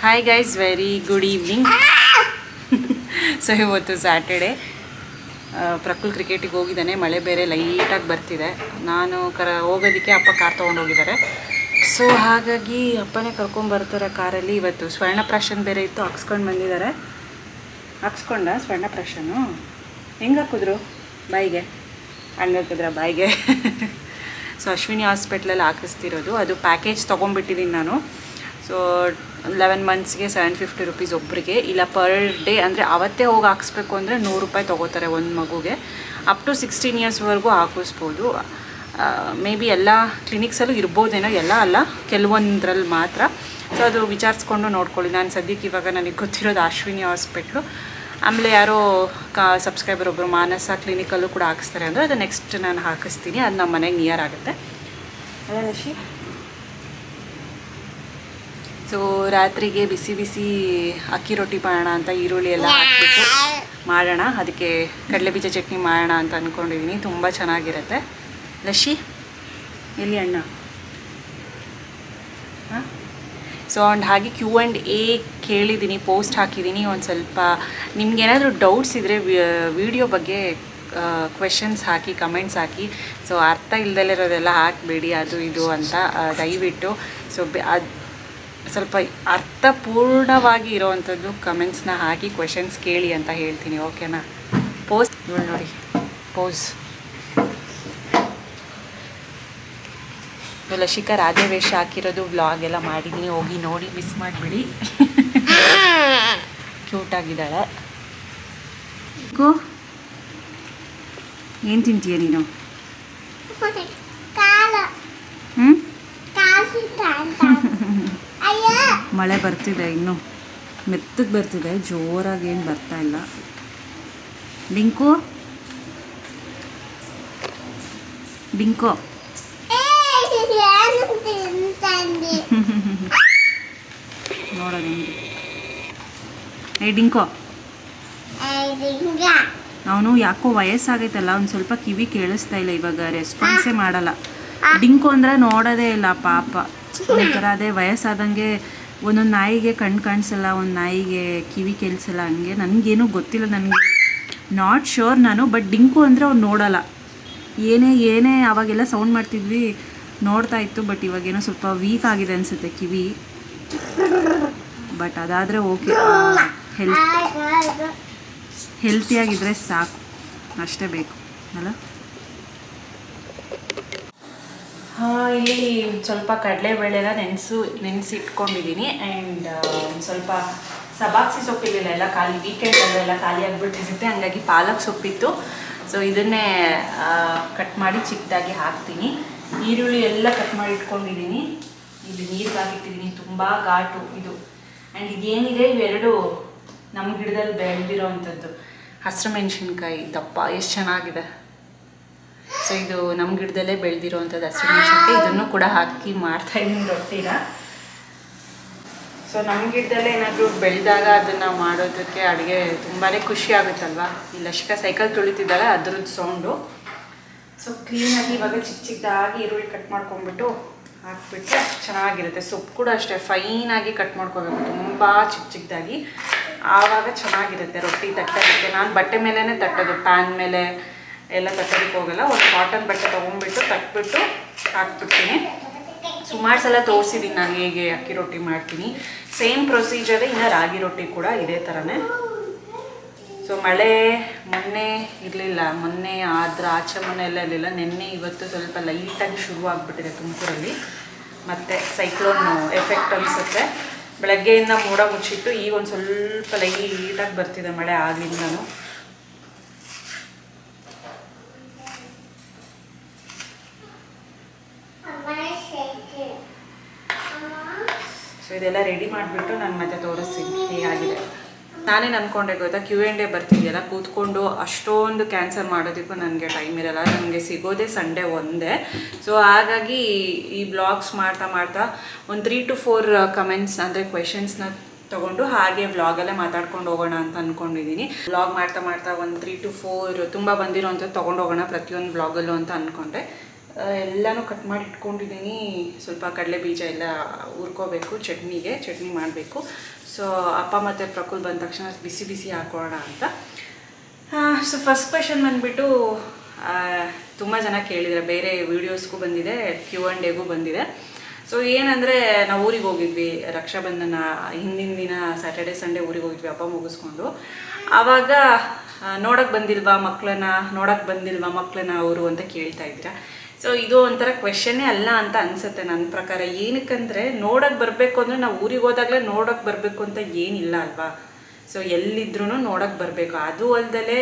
hi guys very good evening so ಇವತ್ತು Saturday Prakul ಕ್ರಿಕೆಟಿಗೆ ಹೋಗಿದ್ದಾನೆ ಮಳೆ ಬೇರೆ ಲೈಟಾಗಿ ಬರ್ತಿದೆ ನಾನು ಕರ ಹೋಗೋದಕ್ಕೆ ಅಪ್ಪ ಕಾರ್ ತೊಗೊಂಡು ಹೋಗಿದ್ದಾರೆ ಸೊ ಹಾಗಾಗಿ ಅಪ್ಪನೇ ಕರ್ಕೊಂಬರ್ತಾರೆ ಕಾರಲ್ಲಿ ಇವತ್ತು ಸ್ವರ್ಣಪ್ರಾಶನ್ ಬೇರೆ ಇತ್ತು ಹಾಕ್ಸ್ಕೊಂಡು ಬಂದಿದ್ದಾರೆ ಹಾಕ್ಸ್ಕೊಂಡ ಸ್ವರ್ಣಪ್ರಾಶನು ಹೆಂಗೆ ಹಾಕಿದ್ರು ಬಾಯಿಗೆ ಹಂಗೆ ಹಾಕಿದ್ರ ಬಾಯಿಗೆ ಸೊ ಅಶ್ವಿನಿ ಹಾಸ್ಪಿಟ್ಲಲ್ಲಿ ಹಾಕಿಸ್ತಿರೋದು ಅದು ಪ್ಯಾಕೇಜ್ ತೊಗೊಂಡ್ಬಿಟ್ಟಿದ್ದೀನಿ ನಾನು ಸೊ ಲೆವೆನ್ ಮಂತ್ಸ್ಗೆ ಸೆವೆನ್ ಫಿಫ್ಟಿ ರುಪೀಸ್ ಒಬ್ಬರಿಗೆ ಇಲ್ಲ ಪರ್ ಡೇ ಅಂದರೆ ಅವತ್ತೇ ಹೋಗಿ ಹಾಕ್ಸ್ಬೇಕು ಅಂದರೆ ನೂರು ರೂಪಾಯಿ ತೊಗೋತಾರೆ ಒಂದು ಮಗುಗೆ ಅಪ್ ಟು ಸಿಕ್ಸ್ಟೀನ್ ಇಯರ್ಸ್ವರೆಗೂ ಹಾಕಿಸ್ಬೋದು ಮೇ ಬಿ ಎಲ್ಲ ಕ್ಲಿನಿಕ್ಸಲ್ಲೂ ಇರ್ಬೋದೇನೋ ಎಲ್ಲ ಅಲ್ಲ ಕೆಲವೊಂದ್ರಲ್ಲಿ ಮಾತ್ರ ಸೊ ಅದು ವಿಚಾರಿಸ್ಕೊಂಡು ನೋಡ್ಕೊಳ್ಳಿ ನಾನು ಸದ್ಯಕ್ಕೆ ಇವಾಗ ನನಗೆ ಗೊತ್ತಿರೋದು ಅಶ್ವಿನಿ ಹಾಸ್ಪಿಟ್ಲು ಆಮೇಲೆ ಯಾರೋ ಕಾ ಸಬ್ಸ್ಕ್ರೈಬರ್ ಒಬ್ಬರು ಮಾನಸ ಕ್ಲಿನಿಕಲ್ಲೂ ಕೂಡ ಹಾಕಿಸ್ತಾರೆ ಅಂದರೆ ಅದು ನೆಕ್ಸ್ಟ್ ನಾನು ಹಾಕಿಸ್ತೀನಿ ಅದು ನಮ್ಮ ಮನೆಗೆ ನಿಯರ್ ಆಗುತ್ತೆ ಅಲ್ಲ ರಶಿ ಸೊ ರಾತ್ರಿಗೆ ಬಿಸಿ ಬಿಸಿ ಅಕ್ಕಿ ರೊಟ್ಟಿ ಮಾಡೋಣ ಅಂತ ಈರುಳ್ಳಿ ಎಲ್ಲ ಹಾಕ್ಬಿಟ್ಟು ಮಾಡೋಣ ಅದಕ್ಕೆ ಕಡಲೆಬೀಜ ಚಟ್ನಿ ಮಾಡೋಣ ಅಂತ ಅಂದ್ಕೊಂಡಿದ್ದೀನಿ ತುಂಬ ಚೆನ್ನಾಗಿರುತ್ತೆ ಲಶಿ ಎಲ್ಲಿ ಅಣ್ಣ ಹಾಂ ಸೊ ಆ್ಯಂಡ್ ಹಾಗೆ ಕ್ಯೂ ಆ್ಯಂಡ್ ಎ ಕೇಳಿದ್ದೀನಿ ಪೋಸ್ಟ್ ಹಾಕಿದ್ದೀನಿ ಒಂದು ಸ್ವಲ್ಪ ನಿಮ್ಗೇನಾದರೂ ಡೌಟ್ಸ್ ಇದ್ದರೆ ವಿಡಿಯೋ ಬಗ್ಗೆ ಕ್ವೆಶನ್ಸ್ ಹಾಕಿ ಕಮೆಂಟ್ಸ್ ಹಾಕಿ ಸೊ ಅರ್ಥ ಇಲ್ದಲ್ಲಿರೋದೆಲ್ಲ ಹಾಕಬೇಡಿ ಅದು ಇದು ಅಂತ ಆ, ದಯವಿಟ್ಟು ಸೊ ಅದು ಸ್ವಲ್ಪ ಅರ್ಥಪೂರ್ಣವಾಗಿ ಇರೋವಂಥದ್ದು ಕಮೆಂಟ್ಸ್ನ ಹಾಕಿ ಕ್ವೆಶನ್ಸ್ ಕೇಳಿ ಅಂತ ಹೇಳ್ತೀನಿ ಓಕೆನಾ ಪೋಸ್ಟ್ ನೋಡಿ ನೋಡಿ ಪೋಸ್ ಲಶಿಕಾ ರಾಧೆ ವೇಷ ಹಾಕಿರೋದು ವ್ಲಾಗ್ ಎಲ್ಲ ಮಾಡಿದ್ದೀನಿ ಹೋಗಿ ನೋಡಿ ಮಿಸ್ ಮಾಡಿಬಿಡಿ ಕ್ಯೂಟ್ ಆಗಿದ್ದಾಳೆ ಗೋ ಏನು ತಿಂತೀಯ ನೀನು ಕಾಲು ಹ್ಞೂ ಕಾಸು ಅಯ್ಯ ಮಳೆ ಬರ್ತಿದೆ ಇನ್ನು ಮೆತ್ತಗೆ ಬರ್ತಿದೆ ಜೋರಾಗಿ ಏನು ಬರ್ತಾ ಇಲ್ಲ ಡಿಂಕು ಡಿಂಕು ಏನು ತಿಂತಂದಿ ನೋಡೋದು ನಿಮಗೆ ಏ ಡಿಂಕೋ ಐದಿಂಗ ಅವನು ಯಾಕೋ ವಯಸ್ಸಾಗೈತಲ್ಲ ಒಂದು ಸ್ವಲ್ಪ ಕಿವಿ ಕೇಳಿಸ್ತಾ ಇಲ್ಲ ಇವಾಗ ರೆಸ್ಪಾನ್ಸೇ ಮಾಡಲ್ಲ ಡಿಂಕು ಅಂದರೆ ನೋಡೋದೇ ಇಲ್ಲ ಪಾಪ ಒಂಥರ ಅದೇ ವಯಸ್ಸಾದಂಗೆ ಒಂದೊಂದು ನಾಯಿಗೆ ಕಣ್ಣು ಕಾಣಿಸಲ್ಲ ಒಂದು ನಾಯಿಗೆ ಕಿವಿ ಕೇಳಿಸಲ್ಲ ಹಂಗೆ ನನಗೇನು ಗೊತ್ತಿಲ್ಲ ನನಗೆ ನಾಟ್ ಶೋರ್ ನಾನು ಬಟ್ ಡಿಂಕು ಅಂದರೆ ಅವ್ನು ನೋಡಲ್ಲ ಏನೇ ಏನೇ ಅವಾಗೆಲ್ಲ ಸೌಂಡ್ ಮಾಡ್ತಿದ್ವಿ ನೋಡ್ತಾ ಇತ್ತು ಬಟ್ ಇವಾಗೇನೋ ಸ್ವಲ್ಪ ವೀಕ್ ಆಗಿದೆ ಅನಿಸುತ್ತೆ ಕಿವಿ ಬಟ್ ಅದಾದರೆ ಓಕೆ ಹೆಲ್ತ್ ಹೆಲ್ತಿಯಾಗಿದ್ದರೆ ಸಾಕು ಅಷ್ಟೇ ಬೇಕು ಅಲ್ಲ ಹಾಂ ಇಲ್ಲಿ ಒಂದ್ ಸ್ವಲ್ಪ ಕಡಲೆಬೇಳೆನ ನೆನೆಸು ನೆನೆಸಿ ಇಟ್ಕೊಂಡಿದ್ದೀನಿ ಆ್ಯಂಡ್ ಒಂದು ಸ್ವಲ್ಪ ಸಬಾಕ್ಸಿ ಸೊಪ್ಪಿರಲಿಲ್ಲ ಎಲ್ಲ ಖಾಲಿ ವೀಕೆಂಡಲ್ಲೆಲ್ಲ ಖಾಲಿ ಆಗಿಬಿಟ್ಟಿರುತ್ತೆ ಹಂಗಾಗಿ ಪಾಲಕ್ ಸೊಪ್ಪಿತ್ತು ಸೊ ಇದನ್ನೇ ಕಟ್ ಮಾಡಿ ಚಿಕ್ಕದಾಗಿ ಹಾಕ್ತೀನಿ ಈರುಳ್ಳಿ ಎಲ್ಲ ಕಟ್ ಮಾಡಿ ಇಟ್ಕೊಂಡಿದ್ದೀನಿ ಇಲ್ಲಿ ನೀರಿಗೆ ಹಾಕಿಟ್ಟಿದ್ದೀನಿ ತುಂಬ ಘಾಟು ಇದು ಆ್ಯಂಡ್ ಇದೇನಿದೆ ಇವೆರಡು ನಮ್ಮ ಗಿಡದಲ್ಲಿ ಬೆಳೆದಿರೋ ಅಂಥದ್ದು ಹಸಿರು ಮೆಣಸಿನ್ಕಾಯಿ ದಪ್ಪ ಎಷ್ಟು ಚೆನ್ನಾಗಿದೆ ಸೊ ಇದು ನಮ್ಮ ಗಿಡದಲ್ಲೇ ಬೆಳೆದಿರೋವಂಥದ್ದು ಹಸಿರು ಮೆಣಸಿನ್ಕಾಯಿ ಇದನ್ನು ಕೂಡ ಹಾಕಿ ಮಾಡ್ತಾ ಇದ್ದೀನಿ ರೊಟ್ಟಿನ ಸೊ ನಮ್ಮ ಗಿಡದಲ್ಲೇ ಏನಾದರೂ ಬೆಳೆದಾಗ ಅದನ್ನು ಮಾಡೋದಕ್ಕೆ ಅಡುಗೆ ತುಂಬಾ ಖುಷಿ ಆಗುತ್ತಲ್ವಾ ಈ ಲಶಿಕಾ ಸೈಕಲ್ ತುಳಿತಿದ್ದಾಳೆ ಅದ್ರದ್ದು ಸೌಂಡು ಸೊ ಕ್ಲೀನಾಗಿ ಇವಾಗ ಚಿಕ್ಕ ಚಿಕ್ಕದಾಗಿ ಈರುಳ್ಳಿ ಕಟ್ ಮಾಡ್ಕೊಂಡ್ಬಿಟ್ಟು ಹಾಕ್ಬಿಟ್ರೆ ಚೆನ್ನಾಗಿರುತ್ತೆ ಸೊಪ್ಪು ಕೂಡ ಅಷ್ಟೇ ಫೈನಾಗಿ ಕಟ್ ಮಾಡ್ಕೋಬೇಕು ತುಂಬ ಚಿಕ್ಕ ಚಿಕ್ಕದಾಗಿ ಆವಾಗ ಚೆನ್ನಾಗಿರುತ್ತೆ ರೊಟ್ಟಿ ತಟ್ಟೋದಕ್ಕೆ ನಾನು ಬಟ್ಟೆ ಮೇಲೇ ತಟ್ಟೋದು ಪ್ಯಾನ್ ಮೇಲೆ ಎಲ್ಲ ತಟ್ಟೋದಕ್ಕೆ ಹೋಗಲ್ಲ ಒಂದು ಕಾಟನ್ ಬಟ್ಟೆ ತೊಗೊಂಡ್ಬಿಟ್ಟು ತಟ್ಬಿಟ್ಟು ಹಾಕ್ಬಿಡ್ತೀನಿ ಸುಮಾರು ಸಲ ತೋರಿಸಿದ್ದೀನಿ ನಾನು ಹೇಗೆ ಅಕ್ಕಿ ರೊಟ್ಟಿ ಮಾಡ್ತೀನಿ ಸೇಮ್ ಪ್ರೊಸೀಜರೇ ಇನ್ನು ರಾಗಿ ರೊಟ್ಟಿ ಕೂಡ ಇದೇ ಥರನೇ ಸೊ ಮಳೆ ಮೊನ್ನೆ ಇರಲಿಲ್ಲ ಮೊನ್ನೆ ಆದ್ರ ಆಚೆ ಮೊನ್ನೆ ಎಲ್ಲ ಇರಲಿಲ್ಲ ನಿನ್ನೆ ಇವತ್ತು ಸ್ವಲ್ಪ ಲೈಟಾಗಿ ಶುರು ಆಗಿಬಿಟ್ಟಿದೆ ತುಮಕೂರಲ್ಲಿ ಮತ್ತು ಸೈಕ್ಲೋನ್ ಎಫೆಕ್ಟ್ ಅನಿಸುತ್ತೆ ಬೆಳಗ್ಗೆಯಿಂದ ಮೋಡ ಮುಚ್ಚಿಟ್ಟು ಈಗ ಒಂದು ಸ್ವಲ್ಪ ಲೈಟಾಗಿ ಬರ್ತಿದೆ ಮಳೆ ಆಗ್ಲಿಂದನೂ ಅಮ್ಮ ಶೇಕೆ ಸೊ ಇದೆಲ್ಲ ರೆಡಿ ಮಾಡಿಬಿಟ್ಟು ನಾನು ಮತ್ತೆ ತೋರಿಸ್ತೀನಿ ಹೇಗಾಗಿದೆ ನಾನೇನು ಅಂದ್ಕೊಂಡೆ ಗೊತ್ತಾ ಕ್ಯೂ ಆ್ಯಂಡ್ ಎ ಬರ್ತಿದೆಯಲ್ಲ ಕೂತ್ಕೊಂಡು ಅಷ್ಟೊಂದು ಕ್ಯಾನ್ಸಲ್ ಮಾಡೋದಕ್ಕೂ ನನಗೆ ಟೈಮ್ ಇರಲ್ಲ ನನಗೆ ಸಿಗೋದೇ ಸಂಡೇ ಒಂದೇ ಸೊ ಹಾಗಾಗಿ ಈ ಬ್ಲಾಗ್ಸ್ ಮಾಡ್ತಾ ಮಾಡ್ತಾ ಒಂದು ತ್ರೀ ಟು ಫೋರ್ ಕಮೆಂಟ್ಸ್ ಅಂದರೆ ಕ್ವೆಶನ್ಸ್ನ ತೊಗೊಂಡು ಹಾಗೆ ವ್ಲಾಗಲ್ಲೇ ಮಾತಾಡ್ಕೊಂಡು ಹೋಗೋಣ ಅಂತ ಅಂದ್ಕೊಂಡಿದ್ದೀನಿ ವ್ಲಾಗ್ ಮಾಡ್ತಾ ಮಾಡ್ತಾ ಒಂದು ತ್ರೀ ಟು ಫೋರ್ ತುಂಬ ಬಂದಿರೋಂಥದ್ದು ತೊಗೊಂಡು ಹೋಗೋಣ ಪ್ರತಿಯೊಂದು ವ್ಲಾಗಲ್ಲೂ ಅಂತ ಅಂದ್ಕೊಂಡೆ ಎಲ್ಲನೂ ಕಟ್ ಮಾಡಿ ಇಟ್ಕೊಂಡಿದ್ದೀನಿ ಸ್ವಲ್ಪ ಕಡಲೆ ಬೀಜ ಎಲ್ಲ ಹುರ್ಕೋಬೇಕು ಚಟ್ನಿಗೆ ಚಟ್ನಿ ಮಾಡಬೇಕು ಸೊ ಅಪ್ಪ ಮತ್ತು ಪ್ರಕುಲ್ ಬಂದ ತಕ್ಷಣ ಬಿಸಿ ಬಿಸಿ ಹಾಕೋಣ ಅಂತ ಸೊ ಫಸ್ಟ್ ಕ್ವೆಶನ್ ಬಂದುಬಿಟ್ಟು ತುಂಬ ಜನ ಕೇಳಿದರೆ ಬೇರೆ ವೀಡಿಯೋಸ್ಗೂ ಬಂದಿದೆ ಕ್ಯೂ ಆ್ಯಂಡ್ ಡೇಗೂ ಬಂದಿದೆ ಸೊ ಏನಂದರೆ ನಾವು ಊರಿಗೆ ಹೋಗಿದ್ವಿ ರಕ್ಷಾಬಂಧನ ಹಿಂದಿನ ದಿನ ಸ್ಯಾಟರ್ಡೆ ಸಂಡೇ ಊರಿಗೆ ಹೋಗಿದ್ವಿ ಹಬ್ಬ ಮುಗಿಸ್ಕೊಂಡು ಆವಾಗ ನೋಡೋಕ್ಕೆ ಬಂದಿಲ್ವಾ ಮಕ್ಕಳನ್ನ ನೋಡೋಕ್ಕೆ ಬಂದಿಲ್ವಾ ಮಕ್ಕಳನ್ನ ಅವರು ಅಂತ ಕೇಳ್ತಾ ಇದ್ದೀರಾ ಸೊ ಇದು ಒಂಥರ ಕ್ವೆಶನ್ನೇ ಅಲ್ಲ ಅಂತ ಅನಿಸುತ್ತೆ ನನ್ನ ಪ್ರಕಾರ ಏನಕ್ಕಂದರೆ ನೋಡೋಕ್ಕೆ ಬರಬೇಕು ಅಂದರೆ ನಾವು ಊರಿಗೆ ಹೋದಾಗಲೇ ನೋಡೋಕ್ಕೆ ಬರಬೇಕು ಅಂತ ಏನಿಲ್ಲ ಅಲ್ವಾ ಸೊ ಎಲ್ಲಿದ್ರೂ ನೋಡೋಕ್ಕೆ ಬರಬೇಕು ಅದು ಅಲ್ದಲೇ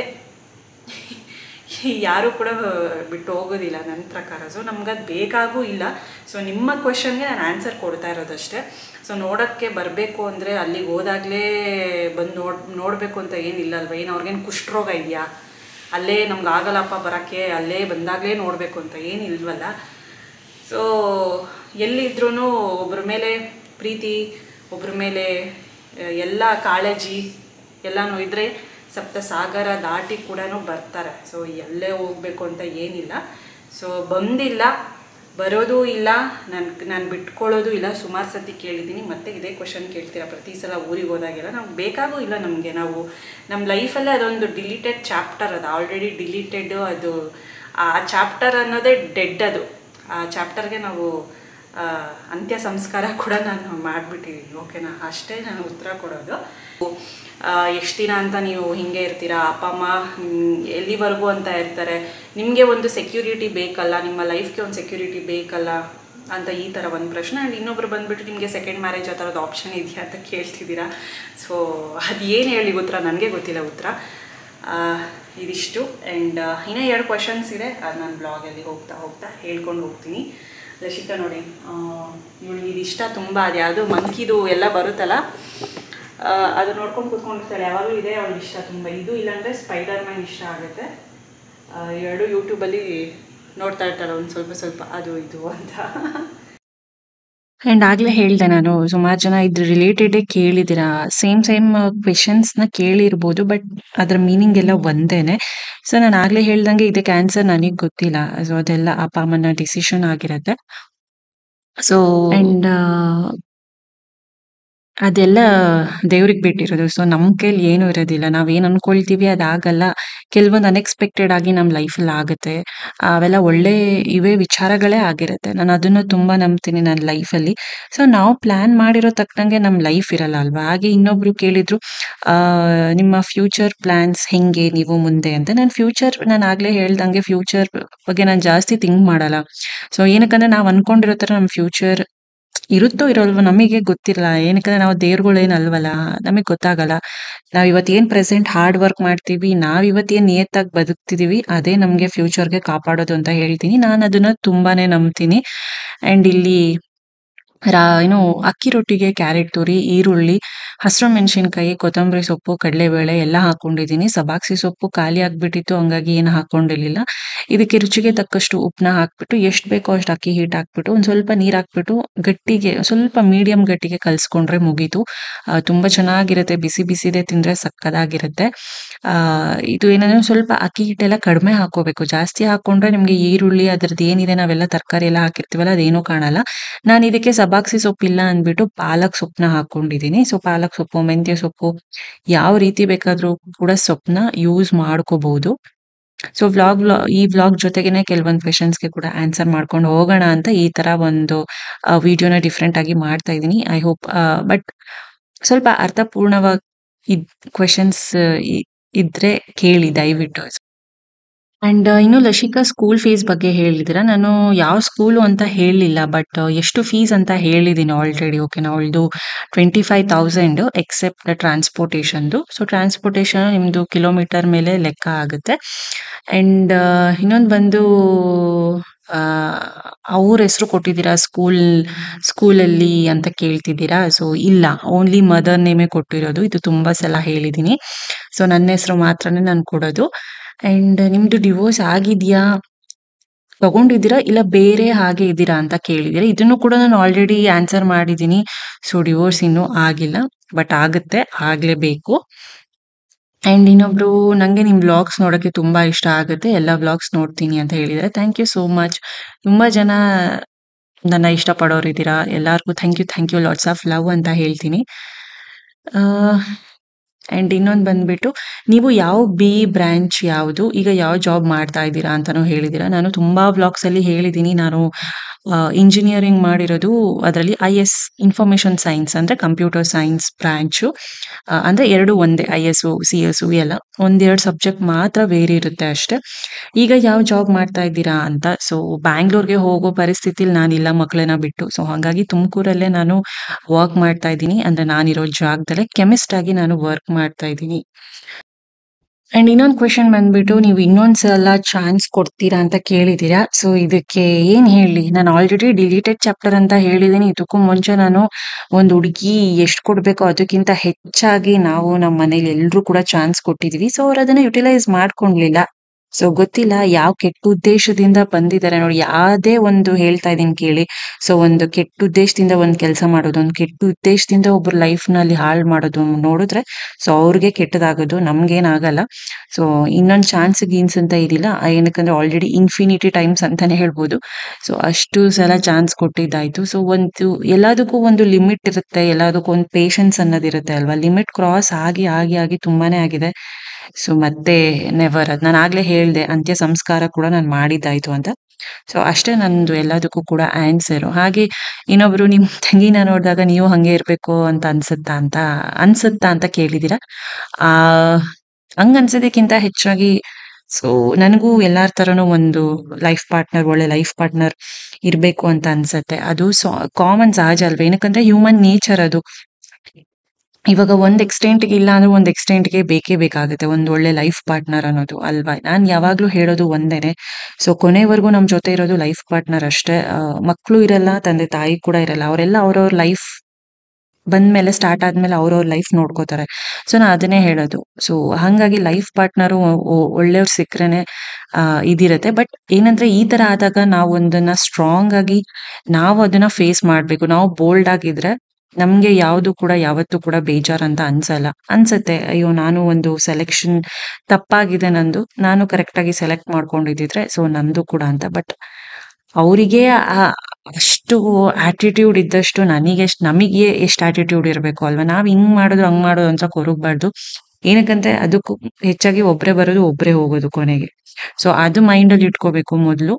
ಯಾರೂ ಕೂಡ ಬಿಟ್ಟು ಹೋಗೋದಿಲ್ಲ ನನ್ನ ಪ್ರಕಾರ ಸೊ ನಮ್ಗೆ ಅದು ಬೇಕಾಗೂ ಇಲ್ಲ ಸೊ ನಿಮ್ಮ ಕ್ವೆಶನ್ಗೆ ನಾನು ಆನ್ಸರ್ ಕೊಡ್ತಾ ಇರೋದಷ್ಟೇ ಸೊ ನೋಡೋಕ್ಕೆ ಬರಬೇಕು ಅಂದರೆ ಅಲ್ಲಿಗೆ ಹೋದಾಗಲೇ ಬಂದು ನೋಡ್ ನೋಡಬೇಕು ಅಂತ ಏನಿಲ್ಲ ಅಲ್ವಾ ಏನು ಅವ್ರಿಗೇನು ಕುಷ್ಠರೋಗ ಇದೆಯಾ ಅಲ್ಲೇ ನಮ್ಗೆ ಆಗಲ್ಲಪ್ಪ ಬರೋಕ್ಕೆ ಅಲ್ಲೇ ಬಂದಾಗಲೇ ನೋಡಬೇಕು ಅಂತ ಏನಿಲ್ವಲ್ಲ ಸೊ ಎಲ್ಲಿದ್ರೂ ಒಬ್ಬರ ಮೇಲೆ ಪ್ರೀತಿ ಒಬ್ಬರ ಮೇಲೆ ಆ, ಎಲ್ಲ ಕಾಳಜಿ ಎಲ್ಲನೂ ಇದ್ದರೆ ಸಪ್ತ ಸಾಗರ ದಾಟಿ ಕೂಡ ಬರ್ತಾರೆ ಸೊ ಎಲ್ಲೇ ಹೋಗಬೇಕು ಅಂತ ಏನಿಲ್ಲ ಸೊ ಬಂದಿಲ್ಲ ಬರೋದು ಇಲ್ಲ ನಾನು ನಾನು ಬಿಟ್ಕೊಳ್ಳೋದು ಇಲ್ಲ ಸುಮಾರು ಸತಿ ಕೇಳಿದ್ದೀನಿ ಮತ್ತೆ ಇದೇ ಕ್ವಶನ್ ಕೇಳ್ತೀರಾ ಪ್ರತಿ ಸಲ ಊರಿಗೆ ಹೋದಾಗೆಲ್ಲ ನಾವು ಬೇಕಾಗೂ ಇಲ್ಲ ನಮಗೆ ನಾವು ನಮ್ಮ ಲೈಫಲ್ಲೇ ಅದೊಂದು ಡಿಲೀಟೆಡ್ ಚಾಪ್ಟರ್ ಅದು ಆಲ್ರೆಡಿ ಡಿಲೀಟೆಡ್ ಅದು ಆ ಚಾಪ್ಟರ್ ಅನ್ನೋದೇ ಡೆಡ್ ಅದು ಆ ಚಾಪ್ಟರ್ಗೆ ನಾವು ಆ, ಅಂತ್ಯ ಸಂಸ್ಕಾರ ಕೂಡ ನಾನು ಮಾಡಿಬಿಟ್ಟಿದ್ದೀನಿ ಓಕೆನಾ ಅಷ್ಟೇ ನಾನು ಉತ್ತರ ಕೊಡೋದು ಎಷ್ಟು ದಿನ ಅಂತ ನೀವು ಹಿಂಗೆ ಇರ್ತೀರಾ ಅಪ್ಪ ಅಮ್ಮ ಮ್, ಎಲ್ಲಿವರೆಗೂ ಅಂತ ಇರ್ತಾರೆ ನಿಮಗೆ ಒಂದು ಸೆಕ್ಯೂರಿಟಿ ಬೇಕಲ್ಲ ನಿಮ್ಮ ಲೈಫ್ಗೆ ಒಂದು ಸೆಕ್ಯೂರಿಟಿ ಬೇಕಲ್ಲ ಅಂತ ಈ ಥರ ಒಂದು ಪ್ರಶ್ನೆ ಆ್ಯಂಡ್ ಇನ್ನೊಬ್ರು ಬಂದುಬಿಟ್ಟು ನಿಮಗೆ ಸೆಕೆಂಡ್ ಮ್ಯಾರೇಜ್ ಆ ಥರದ್ದು ಆಪ್ಷನ್ ಇದೆಯಾ ಅಂತ ಕೇಳ್ತಿದ್ದೀರಾ ಸೊ ಅದು ಏನು ಹೇಳಿ ಉತ್ತರ ನನಗೆ ಗೊತ್ತಿಲ್ಲ ಉತ್ತರ ಆ, ಇದಿಷ್ಟು ಆ್ಯಂಡ್ ಇನ್ನೂ ಎರಡು ಕ್ವಶನ್ಸ್ ಇದೆ ಅದು ನಾನು ಬ್ಲಾಗಲ್ಲಿ ಹೋಗ್ತಾ ಹೋಗ್ತಾ ಹೇಳ್ಕೊಂಡು ಹೋಗ್ತೀನಿ ರಶಿತಾ ನೋಡಿ ಇವಳಿಗೆ ಇದಿಷ್ಟ ತುಂಬ ಅದು ಯಾವುದು ಮಂಕಿದು ಎಲ್ಲ ಬರುತ್ತಲ್ಲ ಆ, ಅದು ನೋಡ್ಕೊಂಡು ಕೂತ್ಕೊಂಡಿರ್ತಾಳೆ ಯಾವಾಗಲೂ ಇದೆ ಅವಳಿಗೆ ಇಷ್ಟ ತುಂಬ ಇದು ಇಲ್ಲಾಂದರೆ ಸ್ಪೈಡರ್ ಮ್ಯಾನ್ ಇಷ್ಟ ಆಗುತ್ತೆ ಆ, ಎರಡು ಯೂಟ್ಯೂಬಲ್ಲಿ ನೋಡ್ತಾ ಇರ್ತಾಳೆ ಒಂದು ಸ್ವಲ್ಪ ಸ್ವಲ್ಪ ಅದು ಇದು ಅಂತ ಆ್ಯಂಡ್ ಆಗಲೇ ಹೇಳಿದೆ ನಾನು ಸುಮಾರು ಜನ ಇದ್ರ ರಿಲೇಟೆಡೇ ಕೇಳಿದ್ದೀರಾ ಸೇಮ್ ಸೇಮ್ ಕ್ವೆಶನ್ಸ್ನ ಕೇಳಿರ್ಬೋದು ಬಟ್ ಅದ್ರ ಮೀನಿಂಗ್ ಎಲ್ಲ ಒಂದೇನೆ ಸೊ ನಾನು ಆಗಲೇ ಹೇಳ್ದಂಗೆ ಇದಕ್ಕೆ ಆನ್ಸರ್ ನನಗೆ ಗೊತ್ತಿಲ್ಲ ಸೊ ಅದೆಲ್ಲ ಅಪ್ಪ ಅಮ್ಮನ ಡಿಸಿಷನ್ ಆಗಿರತ್ತೆ ಸೊ ಆ್ಯಂಡ್ ಅದೆಲ್ಲ ದೇವ್ರಿಗೆ ಬಿಟ್ಟಿರೋದು ಸೊ ನಮ್ಮ ಕೈಲಿ ಏನೂ ಇರೋದಿಲ್ಲ ನಾವೇನು ಅನ್ಕೊಳ್ತೀವಿ ಅದಾಗಲ್ಲ ಕೆಲವೊಂದು ಅನ್ಎಕ್ಸ್ಪೆಕ್ಟೆಡ್ ಆಗಿ ನಮ್ಮ ಲೈಫಲ್ಲಿ ಆಗುತ್ತೆ ಅವೆಲ್ಲ ಒಳ್ಳೆ ಇವೇ ವಿಚಾರಗಳೇ ಆಗಿರುತ್ತೆ ನಾನು ಅದನ್ನು ತುಂಬ ನಂಬ್ತೀನಿ ನನ್ನ ಲೈಫಲ್ಲಿ ಸೊ ನಾವು ಪ್ಲ್ಯಾನ್ ಮಾಡಿರೋ ತಕ್ಕಂಗೆ ನಮ್ಮ ಲೈಫ್ ಇರಲ್ಲ ಅಲ್ವಾ ಹಾಗೆ ಇನ್ನೊಬ್ರು ಕೇಳಿದ್ರು ಆ, ನಿಮ್ಮ ಫ್ಯೂಚರ್ ಪ್ಲ್ಯಾನ್ಸ್ ಹೆಂಗೆ ನೀವು ಮುಂದೆ ಅಂತ ನಾನು ಫ್ಯೂಚರ್ ನಾನು ಆಗಲೇ ಹೇಳ್ದಂಗೆ ಫ್ಯೂಚರ್ ಬಗ್ಗೆ ನಾನು ಜಾಸ್ತಿ ಥಿಂಕ್ ಮಾಡಲ್ಲ ಸೊ ಏನಕ್ಕಂದ್ರೆ ನಾವು ಅನ್ಕೊಂಡಿರೋ ಥರ ನಮ್ಮ ಫ್ಯೂಚರ್ ಇರುತ್ತೋ ಇರೋಲ್ವೋ ನಮಗೆ ಗೊತ್ತಿಲ್ಲ ಏನಕ್ಕಂದ್ರೆ ನಾವು ದೇವ್ರುಗಳೇನಲ್ವಲ್ಲ ನಮಗೆ ಗೊತ್ತಾಗಲ್ಲ ನಾವ್ ಇವತ್ತು ಏನ್ ಪ್ರೆಸೆಂಟ್ ಹಾರ್ಡ್ ವರ್ಕ್ ಮಾಡ್ತೀವಿ ನಾವ್ ಇವತ್ತು ಏನ್ ನಿಯತ್ತಾಗಿ ಬದುಕ್ತಿದೀವಿ ಅದೇ ನಮ್ಗೆ ಫ್ಯೂಚರ್ಗೆ ಕಾಪಾಡೋದು ಅಂತ ಹೇಳ್ತೀನಿ ನಾನು ಅದನ್ನ ತುಂಬಾನೇ ನಂಬ್ತೀನಿ ಅಂಡ್ ಇಲ್ಲಿ ರಾ ಏನು ಅಕ್ಕಿ ರೊಟ್ಟಿಗೆ ಕ್ಯಾರೆಟ್ ತುರಿ ಈರುಳ್ಳಿ ಹಸಿರು ಮೆಣಸಿನ್ಕಾಯಿ ಕೊತ್ತಂಬರಿ ಸೊಪ್ಪು ಕಡಲೆಬೇಳೆ ಎಲ್ಲ ಹಾಕೊಂಡಿದ್ದೀನಿ ಸಬಾಕ್ಸಿ ಸೊಪ್ಪು ಖಾಲಿ ಆಗ್ಬಿಟ್ಟಿತ್ತು ಹಂಗಾಗಿ ಏನು ಹಾಕೊಂಡಿರ್ಲಿಲ್ಲ ಇದಕ್ಕೆ ರುಚಿಗೆ ತಕ್ಕಷ್ಟು ಉಪ್ಪನ್ನ ಹಾಕ್ಬಿಟ್ಟು ಎಷ್ಟು ಬೇಕೋ ಅಷ್ಟು ಅಕ್ಕಿ ಹಿಟ್ಟು ಹಾಕ್ಬಿಟ್ಟು ಒಂದು ಸ್ವಲ್ಪ ನೀರು ಹಾಕ್ಬಿಟ್ಟು ಗಟ್ಟಿಗೆ ಸ್ವಲ್ಪ ಮೀಡಿಯಂ ಗಟ್ಟಿಗೆ ಕಲ್ಸ್ಕೊಂಡ್ರೆ ಮುಗೀತು ಆ, ತುಂಬಾ ಚೆನ್ನಾಗಿರುತ್ತೆ ಬಿಸಿ ಬಿಸಿದೆ ತಿಂದ್ರೆ ಸಕ್ಕದಾಗಿರುತ್ತೆ ಆ ಇದು ಏನಂದ್ರೆ ಒಂದ್ ಸ್ವಲ್ಪ ಅಕ್ಕಿ ಹಿಟ್ಟೆಲ್ಲ ಕಡಿಮೆ ಹಾಕೋಬೇಕು ಜಾಸ್ತಿ ಹಾಕೊಂಡ್ರೆ ನಿಮ್ಗೆ ಈರುಳ್ಳಿ ಅದ್ರದ್ದು ಏನಿದೆ ನಾವೆಲ್ಲ ತರಕಾರಿ ಎಲ್ಲ ಹಾಕಿರ್ತೀವಲ್ಲ ಅದೇನೂ ಕಾಣಲ್ಲ ನಾನು ಇದಕ್ಕೆ ಸಬಾಕ್ಸಿ ಸೊಪ್ಪಿಲ್ಲ ಅಂದ್ಬಿಟ್ಟು ಪಾಲಕ್ ಸೊಪ್ಪನ್ನ ಹಾಕೊಂಡಿದ್ದೀನಿ ಸೊ ಪಾಲಕ್ ಸೊಪ್ಪು ಮೆಂತ್ಯ ಸೊಪ್ಪು ಯಾವ ರೀತಿ ಬೇಕಾದ್ರೂ ಕೂಡ ಸೊಪ್ಪನ್ನ ಯೂಸ್ ಮಾಡ್ಕೋಬಹುದು ಸೊ ವ್ಲಾಗ್ ಈ ವ್ಲಾಗ್ ಜೊತೆಗೇನೆ ಕೆಲವೊಂದು ಕ್ವೆಶನ್ಸ್ಗೆ ಕೂಡ ಆನ್ಸರ್ ಮಾಡ್ಕೊಂಡು ಹೋಗೋಣ ಅಂತ ಈ ತರ ಒಂದು ವಿಡಿಯೋನ ಡಿಫ್ರೆಂಟ್ ಆಗಿ ಮಾಡ್ತಾ ಇದ್ದೀನಿ ಐ ಹೋಪ್ ಬಟ್ ಸ್ವಲ್ಪ ಅರ್ಥಪೂರ್ಣವಾಗಿ ಇದ್ ಕ್ವೆಶನ್ಸ್ ಇದ್ರೆ ಕೇಳಿ ದಯವಿಟ್ಟು ಅಂಡ್ ಇನ್ನು ಲಶಿಕಾ ಸ್ಕೂಲ್ ಫೀಸ್ ಬಗ್ಗೆ ಹೇಳಿದಿರ ನಾನು ಯಾವ ಸ್ಕೂಲು ಅಂತ ಹೇಳಿಲ್ಲ ಬಟ್ ಎಷ್ಟು ಫೀಸ್ ಅಂತ ಹೇಳಿದ್ದೀನಿ ಆಲ್ರೆಡಿ ಓಕೆನಾ ಅವಳದು ಟ್ವೆಂಟಿ ಫೈವ್ ತೌಸಂಡ್ ಎಕ್ಸೆಪ್ಟ್ ಟ್ರಾನ್ಸ್ಪೋರ್ಟೇಷನ್ದು ಸೊ ಟ್ರಾನ್ಸ್ಪೋರ್ಟೇಷನ್ ನಿಮ್ಮದು ಕಿಲೋಮೀಟರ್ ಮೇಲೆ ಲೆಕ್ಕ ಆಗುತ್ತೆ ಅಂಡ್ ಇನ್ನೊಂದು ಬಂದು ಅವ್ರ ಹೆಸರು ಕೊಟ್ಟಿದ್ದೀರಾ ಸ್ಕೂಲ್ ಸ್ಕೂಲಲ್ಲಿ ಅಂತ ಕೇಳ್ತಿದ್ದೀರಾ ಸೊ ಇಲ್ಲ ಓನ್ಲಿ ಮದರ್ ನೇಮೇ ಕೊಟ್ಟಿರೋದು ಇದು ತುಂಬಾ ಸಲ ಹೇಳಿದ್ದೀನಿ ಸೊ ನನ್ನ ಹೆಸರು ಮಾತ್ರನೇ ನಾನು ಕೊಡೋದು ಅಂಡ್ ನಿಮ್ದು ಡಿವೋರ್ಸ್ ಆಗಿದ್ಯಾ ತಗೊಂಡಿದ್ದೀರಾ ಇಲ್ಲ ಬೇರೆ ಹಾಗೆ ಇದ್ದೀರಾ ಅಂತ ಕೇಳಿದ್ದೀರಾ ಇದನ್ನು ಕೂಡ ನಾನು ಆಲ್ರೆಡಿ ಆನ್ಸರ್ ಮಾಡಿದ್ದೀನಿ ಸೊ ಡಿವೋರ್ಸ್ ಇನ್ನೂ ಆಗಿಲ್ಲ ಬಟ್ ಆಗುತ್ತೆ ಆಗ್ಲೇಬೇಕು ಆ್ಯಂಡ್ ಇನ್ನೊಬ್ರು ನನಗೆ ನಿಮ್ಮ ವ್ಲಾಗ್ಸ್ ನೋಡೋಕ್ಕೆ ತುಂಬ ಇಷ್ಟ ಆಗುತ್ತೆ ಎಲ್ಲ ವ್ಲಾಗ್ಸ್ ನೋಡ್ತೀನಿ ಅಂತ ಹೇಳಿದ್ದಾರೆ ಥ್ಯಾಂಕ್ ಯು ಸೋ ಮಚ್ ತುಂಬ ಜನ ನನ್ನ ಇಷ್ಟಪಡೋರಿದ್ದೀರಾ ಎಲ್ಲರಿಗೂ thank you thank you lots of love ಅಂತ ಹೇಳ್ತೀನಿ ಆ್ಯಂಡ್ ಇನ್ನೊಂದು ಬಂದ್ಬಿಟ್ಟು ನೀವು ಯಾವ ಬಿ ಬ್ರ್ಯಾಂಚ್ ಯಾವುದು ಈಗ ಯಾವ ಜಾಬ್ ಮಾಡ್ತಾ ಇದ್ದೀರಾ ಅಂತಲೂ ಹೇಳಿದ್ದೀರಾ ನಾನು ತುಂಬ ವ್ಲಾಗ್ಸಲ್ಲಿ ಹೇಳಿದ್ದೀನಿ ನಾನು ಇಂಜಿನಿಯರಿಂಗ್ ಮಾಡಿರೋದು ಅದರಲ್ಲಿ ಐ ಎಸ್ ಇನ್ಫಾರ್ಮೇಷನ್ ಸೈನ್ಸ್ ಅಂದರೆ ಕಂಪ್ಯೂಟರ್ ಸೈನ್ಸ್ ಬ್ರ್ಯಾಂಚು ಅಂದರೆ ಎರಡು ಒಂದೇ ಐ ಎಸ್ಸು ಸಿ ಎಸ್ಸು ಎಲ್ಲ ಒಂದೆರಡು ಸಬ್ಜೆಕ್ಟ್ ಮಾತ್ರ ಬೇರೆ ಇರುತ್ತೆ ಅಷ್ಟೇ ಈಗ ಯಾವ ಜಾಬ್ ಮಾಡ್ತಾ ಇದ್ದೀರಾ ಅಂತ ಸೊ ಬ್ಯಾಂಗ್ಳೂರ್ಗೆ ಹೋಗೋ ಪರಿಸ್ಥಿತಿಲಿ ನಾನಿಲ್ಲ ಮಕ್ಕಳನ್ನ ಬಿಟ್ಟು ಸೊ ಹಾಗಾಗಿ ತುಮಕೂರಲ್ಲೇ ನಾನು ವರ್ಕ್ ಮಾಡ್ತಾ ಇದ್ದೀನಿ ಅಂದರೆ ನಾನಿರೋ ಜಾಗದಲ್ಲೇ ಕೆಮಿಸ್ಟ್ ಆಗಿ ನಾನು ವರ್ಕ್ ಮಾಡ್ತಾ ಇದ್ದೀನಿ ಆ್ಯಂಡ್ ಇನ್ನೊಂದು ಕ್ವೆಶನ್ ಬಂದ್ಬಿಟ್ಟು ನೀವು ಇನ್ನೊಂದು ಸಲ ಚಾನ್ಸ್ ಕೊಡ್ತೀರಾ ಅಂತ ಕೇಳಿದ್ದೀರಾ ಸೊ ಇದಕ್ಕೆ ಏನು ಹೇಳಿ ನಾನು ಆಲ್ರೆಡಿ ಡಿಲೀಟೆಡ್ ಚಾಪ್ಟರ್ ಅಂತ ಹೇಳಿದ್ದೀನಿ ಇದಕ್ಕೂ ಮುಂಚೆ ನಾನು ಒಂದು ಹುಡುಗಿ ಎಷ್ಟು ಕೊಡಬೇಕೋ ಅದಕ್ಕಿಂತ ಹೆಚ್ಚಾಗಿ ನಾವು ನಮ್ಮ ಮನೇಲಿ ಎಲ್ಲರೂ ಕೂಡ ಚಾನ್ಸ್ ಕೊಟ್ಟಿದ್ದೀವಿ ಸೊ ಅವ್ರು ಅದನ್ನು ಯುಟಿಲೈಸ್ ಮಾಡ್ಕೊಳ್ಲಿಲ್ಲ ಸೊ ಗೊತ್ತಿಲ್ಲ ಯಾವ ಕೆಟ್ಟ ಉದ್ದೇಶದಿಂದ ಬಂದಿದ್ದಾರೆ ನೋಡಿ ಯಾವುದೇ ಒಂದು ಹೇಳ್ತಾ ಇದ್ದೀನಿ ಕೇಳಿ ಸೊ ಒಂದು ಕೆಟ್ಟ ಉದ್ದೇಶದಿಂದ ಒಂದು ಕೆಲಸ ಮಾಡೋದು ಒಂದು ಕೆಟ್ಟ ಉದ್ದೇಶದಿಂದ ಒಬ್ಬರ ಲೈಫ್ನಲ್ಲಿ ಹಾಳು ಮಾಡೋದು ನೋಡಿದ್ರೆ ಸೊ ಅವ್ರಿಗೆ ಕೆಟ್ಟದಾಗೋದು ನಮ್ಗೇನಾಗಲ್ಲ ಸೊ ಇನ್ನೊಂದು ಚಾನ್ಸ್ ಗೀನ್ಸ್ ಅಂತ ಇದಿಲ್ಲ ಏನಕ್ಕಂದ್ರೆ ಆಲ್ರೆಡಿ ಇನ್ಫಿನಿಟಿ ಟೈಮ್ಸ್ ಅಂತಾನೆ ಹೇಳ್ಬೋದು ಸೊ ಅಷ್ಟು ಸಲ ಚಾನ್ಸ್ ಕೊಟ್ಟಿದ್ದಾಯ್ತು ಸೊ ಒಂದು ಎಲ್ಲದಕ್ಕೂ ಒಂದು ಲಿಮಿಟ್ ಇರುತ್ತೆ ಎಲ್ಲದಕ್ಕೂ ಒಂದು ಪೇಷನ್ಸ್ ಅನ್ನೋದಿರುತ್ತೆ ಅಲ್ವಾ ಲಿಮಿಟ್ ಕ್ರಾಸ್ ಆಗಿ ಆಗಿ ಆಗಿ ತುಂಬಾನೇ ಆಗಿದೆ ಸೊ ಮತ್ತೆ ನೆವರ್ ಅದು ನಾನು ಆಗ್ಲೇ ಹೇಳ್ದೆ ಅಂತ್ಯ ಸಂಸ್ಕಾರ ಕೂಡ ನಾನು ಮಾಡಿದ್ದಾಯ್ತು ಅಂತ ಸೊ ಅಷ್ಟೇ ನಂದು ಎಲ್ಲದಕ್ಕೂ ಕೂಡ ಆನ್ಸರು ಹಾಗೆ ಇನ್ನೊಬ್ರು ನಿಮ್ಮ ತಂಗಿನ ನೋಡಿದಾಗ ನೀವು ಹಂಗೆ ಇರಬೇಕು ಅಂತ ಅನ್ಸುತ್ತಾ ಅಂತ ಅನ್ಸುತ್ತಾ ಅಂತ ಕೇಳಿದ್ದೀರಾ ಆ ಹಂಗ್ ಅನ್ಸೋದಕ್ಕಿಂತ ಹೆಚ್ಚಾಗಿ ಸೊ ನನಗೂ ಎಲ್ಲಾರ ಥರನೂ ಒಂದು ಲೈಫ್ ಪಾರ್ಟ್ನರ್ ಒಳ್ಳೆ ಲೈಫ್ ಪಾರ್ಟ್ನರ್ ಇರಬೇಕು ಅಂತ ಅನ್ಸುತ್ತೆ ಅದು ಸೊ ಕಾಮನ್ ಸಹಜ ಅಲ್ವಾ ಏನಕ್ಕಂದ್ರೆ ಹ್ಯೂಮನ್ ನೇಚರ್ ಅದು ಇವಾಗ ಒಂದ್ ಎಕ್ಸ್ಟೆಂಟ್ಗೆ ಇಲ್ಲ ಅಂದ್ರೆ ಒಂದ್ ಎಕ್ಸ್ಟೆಂಟ್ಗೆ ಬೇಕೇ ಬೇಕಾಗುತ್ತೆ ಒಂದು ಒಳ್ಳೆ ಲೈಫ್ ಪಾರ್ಟ್ನರ್ ಅನ್ನೋದು ಅಲ್ವಾ ನಾನು ಯಾವಾಗ್ಲೂ ಹೇಳೋದು ಒಂದೇನೆ ಸೊ ಕೊನೆವರೆಗೂ ನಮ್ಮ ಜೊತೆ ಇರೋದು ಲೈಫ್ ಪಾರ್ಟ್ನರ್ ಅಷ್ಟೇ ಮಕ್ಕಳು ಇರಲ್ಲ ತಂದೆ ತಾಯಿ ಕೂಡ ಇರಲ್ಲ ಅವರೆಲ್ಲ ಅವ್ರವ್ರ ಲೈಫ್ ಬಂದ್ಮೇಲೆ ಸ್ಟಾರ್ಟ್ ಆದ್ಮೇಲೆ ಅವ್ರವ್ರ ಲೈಫ್ ನೋಡ್ಕೋತಾರೆ ಸೊ ನಾ ಅದನ್ನೇ ಹೇಳೋದು ಸೊ ಹಾಗಾಗಿ ಲೈಫ್ ಪಾರ್ಟ್ನರು ಒಳ್ಳೆಯವ್ರು ಸಿಕ್ಕರೇನೆ ಇದಿರುತ್ತೆ ಬಟ್ ಏನಂದ್ರೆ ಈ ತರ ಆದಾಗ ನಾವು ಒಂದನ್ನ ಸ್ಟ್ರಾಂಗ್ ಆಗಿ ನಾವು ಅದನ್ನ ಫೇಸ್ ಮಾಡ್ಬೇಕು ನಾವು ಬೋಲ್ಡ್ ಆಗಿದ್ರೆ ನಮ್ಗೆ ಯಾವುದು ಕೂಡ ಯಾವತ್ತೂ ಕೂಡ ಬೇಜಾರ್ ಅಂತ ಅನ್ಸಲ್ಲ ಅನ್ಸತ್ತೆ ಅಯ್ಯೋ ನಾನು ಒಂದು ಸೆಲೆಕ್ಷನ್ ತಪ್ಪಾಗಿದೆ ನಂದು ನಾನು ಕರೆಕ್ಟ್ ಆಗಿ ಸೆಲೆಕ್ಟ್ ಮಾಡ್ಕೊಂಡಿದ್ದಿದ್ರೆ ಸೊ ನಂದು ಕೂಡ ಅಂತ ಬಟ್ ಅವರಿಗೆ ಅಷ್ಟು ಆಟಿಟ್ಯೂಡ್ ಇದ್ದಷ್ಟು ನನಗೆ ಎಷ್ಟು ನಮಗೆ ಎಷ್ಟು ಆಟಿಟ್ಯೂಡ್ ಇರಬೇಕು ಅಲ್ವಾ ನಾವ್ ಹಿಂಗ್ ಮಾಡೋದು ಹಂಗ್ ಮಾಡೋದು ಅಂತ ಕೊರಗಬಾರ್ದು ಏನಕ್ಕಂದ್ರೆ ಅದಕ್ಕೂ ಹೆಚ್ಚಾಗಿ ಒಬ್ರೇ ಬರೋದು ಒಬ್ರೇ ಹೋಗೋದು ಕೊನೆಗೆ ಸೊ ಅದು ಮೈಂಡ್ ಅಲ್ಲಿ ಇಟ್ಕೋಬೇಕು ಮೊದಲು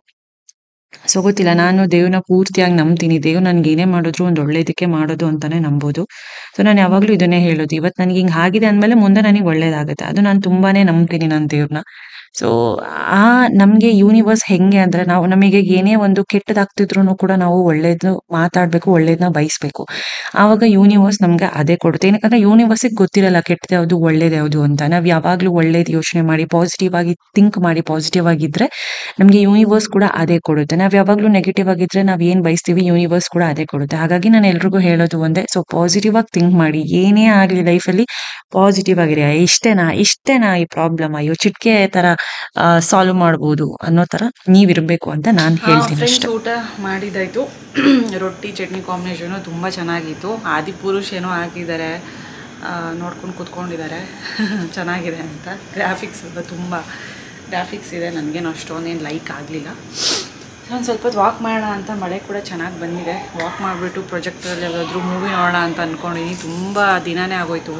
ಸೊ ಗೊತ್ತಿಲ್ಲ ನಾನು ದೇವ್ರನ್ನ ಪೂರ್ತಿಯಾಗಿ ನಂಬ್ತೀನಿ ದೇವ್ ನನ್ಗೆ ಏನೇ ಮಾಡಿದ್ರು ಒಂದು ಒಳ್ಳೇದಕ್ಕೆ ಮಾಡೋದು ಅಂತಾನೆ ನಂಬೋದು ಸೊ ನಾನು ಯಾವಾಗ್ಲೂ ಇದನ್ನೇ ಹೇಳೋದು ಇವತ್ತು ನನಗೆ ಹಿಂಗ್ ಆಗಿದೆ ಅಂದ್ಮೇಲೆ ಮುಂದೆ ನನಗೆ ಒಳ್ಳೇದಾಗುತ್ತೆ ಅದು ನಾನು ತುಂಬಾನೇ ನಂಬ್ತೀನಿ ನನ್ನ ದೇವ್ರನ್ನ ಸೊ ಆ ನಮ್ಗೆ ಯೂನಿವರ್ಸ್ ಹೆಂಗೆ ಅಂದ್ರೆ ನಾವು ನಮಗೆ ಏನೇ ಒಂದು ಕೆಟ್ಟದಾಗ್ತಿದ್ರು ಕೂಡ ನಾವು ಒಳ್ಳೇದು ಮಾತಾಡ್ಬೇಕು ಒಳ್ಳೇದನ್ನ ಬಯಸ್ಬೇಕು ಆವಾಗ ಯೂನಿವರ್ಸ್ ನಮ್ಗೆ ಅದೇ ಕೊಡುತ್ತೆ ಏನಕ್ಕಂದ್ರೆ ಯೂನಿವರ್ಸಿಗೆ ಗೊತ್ತಿರಲ್ಲ ಕೆಟ್ಟದ್ದು ಯಾವುದು ಒಳ್ಳೇದು ಯಾವುದು ಅಂತ ನಾವು ಯಾವಾಗ್ಲೂ ಒಳ್ಳೇದು ಯೋಚನೆ ಮಾಡಿ ಪಾಸಿಟಿವ್ ಆಗಿ ಥಿಂಕ್ ಮಾಡಿ ಪಾಸಿಟಿವ್ ಆಗಿದ್ರೆ ನಮ್ಗೆ ಯೂನಿವರ್ಸ್ ಕೂಡ ಅದೇ ಕೊಡುತ್ತೆ ನಾವ್ ಯಾವಾಗ್ಲೂ ನೆಗೆಟಿವ್ ಆಗಿದ್ರೆ ನಾವ್ ಏನ್ ಬಯಸ್ತೀವಿ ಯೂನಿವರ್ಸ್ ಕೂಡ ಅದೇ ಕೊಡುತ್ತೆ ಹಾಗಾಗಿ ನಾನು ಎಲ್ರಿಗೂ ಹೇಳೋದು ಒಂದೇ ಸೊ ಪಾಸಿಟಿವ್ ಆಗಿ ಥಿಂಕ್ ಮಾಡಿ ಏನೇ ಆಗ್ಲಿ ಲೈಫಲ್ಲಿ ಪಾಸಿಟಿವ್ ಆಗಿರಿ ಇಷ್ಟೇನಾ ಇಷ್ಟೇನಾ ಈ ಪ್ರಾಬ್ಲಮ್ ಅಯ್ಯೋ ಚಿಟ್ಕೆ ತರ ಸಾಲ್ವ್ ಮಾಡ್ಬೋದು ಅನ್ನೋ ತರ ನೀವಿರ್ಬೇಕು ಅಂತ ನಾನು ಹೇಳ್ತೀನಿ ಫ್ರೆಂಡ್ಸ್ ಅಷ್ಟೇ ಊಟ ಮಾಡಿದ್ದಾಯ್ತು ರೊಟ್ಟಿ ಚಟ್ನಿ ಕಾಂಬಿನೇಷನು ತುಂಬ ಚೆನ್ನಾಗಿತ್ತು ಆದಿಪುರುಷ್ ಏನೋ ಹಾಕಿದ್ದಾರೆ ನೋಡ್ಕೊಂಡು ಕೂತ್ಕೊಂಡಿದ್ದಾರೆ ಚೆನ್ನಾಗಿದೆ ಅಂತ ಗ್ರಾಫಿಕ್ಸ್ ಎಲ್ಲ ತುಂಬ ಗ್ರಾಫಿಕ್ಸ್ ಇದೆ ನನಗೇನು ಅಷ್ಟೊಂದೇನು ಲೈಕ್ ಆಗಲಿಲ್ಲ ಒಂದು ಸ್ವಲ್ಪ ಹೊತ್ತು ವಾಕ್ ಮಾಡೋಣ ಅಂತ ಮಳೆ ಕೂಡ ಚೆನ್ನಾಗಿ ಬಂದಿದೆ ವಾಕ್ ಮಾಡಿಬಿಟ್ಟು ಪ್ರೊಜೆಕ್ಟರಲ್ಲಿ ಯಾವುದಾದ್ರೂ ಮೂವಿ ನೋಡೋಣ ಅಂತ ಅಂದ್ಕೊಂಡಿದ್ದೀನಿ ತುಂಬ ದಿನನೇ ಆಗೋಯ್ತು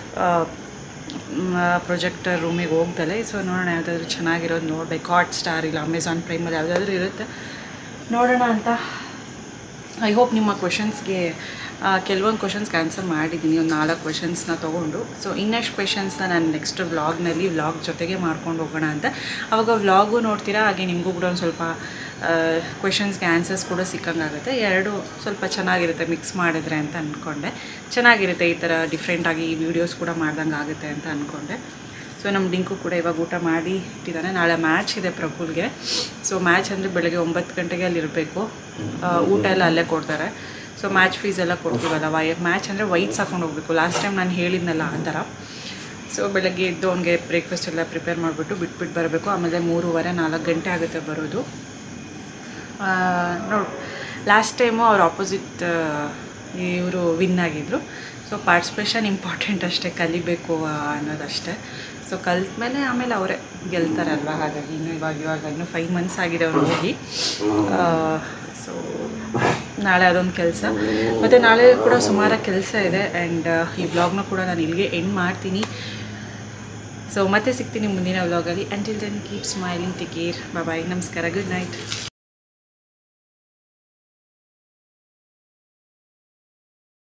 ಪ್ರೊಜೆಕ್ಟರ್ ರೂಮಿಗೆ ಹೋಗ್ದಲೆ ಸೊ ನೋಡೋಣ ಯಾವುದಾದ್ರೂ ಚೆನ್ನಾಗಿರೋದು ನೋಡಬೇಕು ಹಾಟ್ ಸ್ಟಾರ್ ಇಲ್ಲ ಅಮೆಝಾನ್ ಪ್ರೈಮಲ್ಲಿ ಯಾವುದಾದ್ರೂ ಇರುತ್ತೆ ನೋಡೋಣ ಅಂತ ಐ ಹೋಪ್ ನಿಮ್ಮ ಕ್ವೆಶನ್ಸ್ಗೆ ಕೆಲವೊಂದು ಕ್ವೆಶನ್ಸ್ಗೆ ಆನ್ಸರ್ ಮಾಡಿದ್ದೀನಿ ಒಂದು ನಾಲ್ಕು ಕ್ವೆಶನ್ಸ್ನ ತೊಗೊಂಡು ಸೊ ಇನ್ನಷ್ಟು ಕ್ವೆಶನ್ಸ್ನ ನಾನು ನೆಕ್ಸ್ಟ್ ವ್ಲಾಗ್ನಲ್ಲಿ ವ್ಲಾಗ್ ಜೊತೆಗೆ ಮಾಡ್ಕೊಂಡು ಹೋಗೋಣ ಅಂತ ಅವಾಗ ವ್ಲಾಗು ನೋಡ್ತೀರಾ ಹಾಗೆ ನಿಮಗೂ ಕೂಡ ಒಂದು ಸ್ವಲ್ಪ ಕ್ವೆಶನ್ಸ್ಗೆ ಆನ್ಸರ್ಸ್ ಕೂಡ ಸಿಕ್ಕಂಗಾಗುತ್ತೆ ಎರಡು ಸ್ವಲ್ಪ ಚೆನ್ನಾಗಿರುತ್ತೆ ಮಿಕ್ಸ್ ಮಾಡಿದ್ರೆ ಅಂತ ಅಂದ್ಕೊಂಡೆ ಚೆನ್ನಾಗಿರುತ್ತೆ ಈ ಥರ ಡಿಫ್ರೆಂಟಾಗಿ ವೀಡಿಯೋಸ್ ಕೂಡ ಮಾಡ್ದಂಗೆ ಆಗುತ್ತೆ ಅಂತ ಅಂದ್ಕೊಂಡೆ ಸೊ ನಮ್ಮ ಡಿಂಕು ಕೂಡ ಇವಾಗ ಊಟ ಮಾಡಿ ಇಟ್ಟಿದ್ದಾನೆ ನಾಳೆ ಮ್ಯಾಚ್ ಇದೆ ಪ್ರಫುಲ್ಗೆ ಸೊ ಮ್ಯಾಚ್ ಅಂದರೆ ಬೆಳಗ್ಗೆ ಒಂಬತ್ತು ಗಂಟೆಗೆ ಅಲ್ಲಿ ಇರಬೇಕು ಊಟ ಎಲ್ಲ ಅಲ್ಲೇ ಕೊಡ್ತಾರೆ ಸೊ ಮ್ಯಾಚ್ ಫೀಸ್ ಎಲ್ಲ ಕೊಡ್ತೀವಲ್ಲ ವೈ ಮ್ಯಾಚ್ ಅಂದರೆ ವೈಟ್ಸ್ ಹಾಕೊಂಡು ಹೋಗ್ಬೇಕು ಲಾಸ್ಟ್ ಟೈಮ್ ನಾನು ಹೇಳಿದ್ನಲ್ಲ ಆ ಥರ ಸೊ ಬೆಳಗ್ಗೆ ಎದ್ದು ಅವ್ನಿಗೆ ಬ್ರೇಕ್ಫಾಸ್ಟ್ ಎಲ್ಲ ಪ್ರಿಪೇರ್ ಮಾಡಿಬಿಟ್ಟು ಬಿಟ್ಬಿಟ್ಟು ಬರಬೇಕು ಆಮೇಲೆ ಮೂರುವರೆ ನಾಲ್ಕು ಗಂಟೆ ಆಗುತ್ತೆ ಬರೋದು ನೋಡು ಲಾಸ್ಟ್ ಟೈಮು ಅವ್ರ ಆಪೋಸಿಟ್ ಇವರು ವಿನ್ ಆಗಿದ್ರು ಸೊ ಪಾರ್ಟಿಸಿಪೇಷನ್ ಇಂಪಾರ್ಟೆಂಟ್ ಅಷ್ಟೇ ಕಲಿಬೇಕು ಆ, ಅನ್ನೋದಷ್ಟೇ ಸೊ ಕಲ್ತ ಮೇಲೆ ಆಮೇಲೆ ಅವರೇ ಗೆಲ್ತಾರಲ್ವ ಹಾಗಾಗಿ ಇನ್ನು ಇವಾಗ ಇವಾಗ ಇನ್ನೂ ಫೈವ್ ಮಂತ್ಸ್ ಆಗಿದೆ ಅವ್ರು ಹೋಗಿ ಸೊ ನಾಳೆ ಅದೊಂದು ಕೆಲಸ ಮತ್ತು ನಾಳೆ ಕೂಡ ಸುಮಾರು ಕೆಲಸ ಇದೆ ಆ್ಯಂಡ್ ಈ ಬ್ಲಾಗ್ನ ಕೂಡ ನಾನು ಇಲ್ಲಿಗೆ ಎಂಡ್ ಮಾಡ್ತೀನಿ ಸೊ ಮತ್ತೆ ಸಿಗ್ತೀನಿ ಮುಂದಿನ ವ್ಲಾಗಲ್ಲಿ until then keep smiling take care bye ನಮಸ್ಕಾರ ಗುಡ್ ನೈಟ್